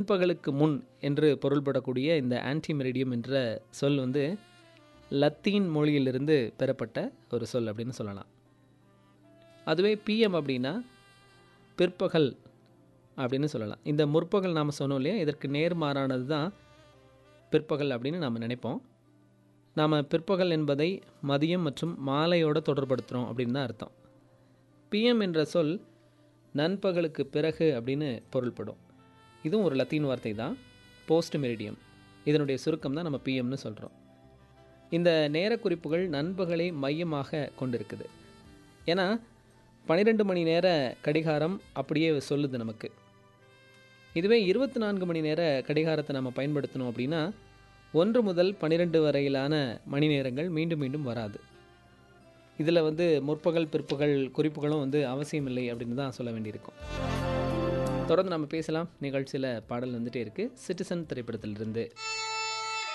நண்பகலுக்கு முன் என்று பொருள்படக்கூடிய இந்த ஆன்டி மெரிடியம் என்ற சொல் வந்து லத்தீன் மொழியிலிருந்து பெறப்பட்ட ஒரு சொல் அப்படின்னு சொல்லலாம் அதுவே பிஎம் அப்படின்னா பிற்பகல் அப்படின்னு சொல்லலாம் இந்த முற்பகல் நாம் சொன்னோம் இல்லையா இதற்கு நேர்மாறானது தான் பிற்பகல் அப்படின்னு நாம் நினைப்போம் நாம் பிற்பகல் என்பதை மதியம் மற்றும் மாலையோடு தொடர்படுத்துகிறோம் அப்படின்னு தான் அர்த்தம் பிஎம் என்ற சொல் நண்பகலுக்கு பிறகு அப்படின்னு பொருள்படும் இதுவும் ஒரு லத்தீன் வார்த்தை தான் போஸ்ட் மெரிடியம் இதனுடைய சுருக்கம் தான் நம்ம பிஎம்னு சொல்கிறோம் இந்த நேர குறிப்புகள் நண்பகலை மையமாக கொண்டிருக்குது ஏன்னா பன்னிரெண்டு மணி நேர கடிகாரம் அப்படியே சொல்லுது நமக்கு இதுவே இருபத்தி நான்கு மணி நேர கடிகாரத்தை நம்ம பயன்படுத்தணும் அப்படின்னா ஒன்று முதல் பன்னிரெண்டு வரையிலான மணி நேரங்கள் மீண்டும் மீண்டும் வராது இதில் வந்து முற்பகல் பிற்பகல் குறிப்புகளும் வந்து அவசியமில்லை அப்படின்னு தான் சொல்ல வேண்டியிருக்கும் தொடர்ந்து நம்ம பேசலாம் நிகழ்ச்சியில் பாடல் வந்துட்டே இருக்குது சிட்டிசன் திரைப்படத்திலிருந்து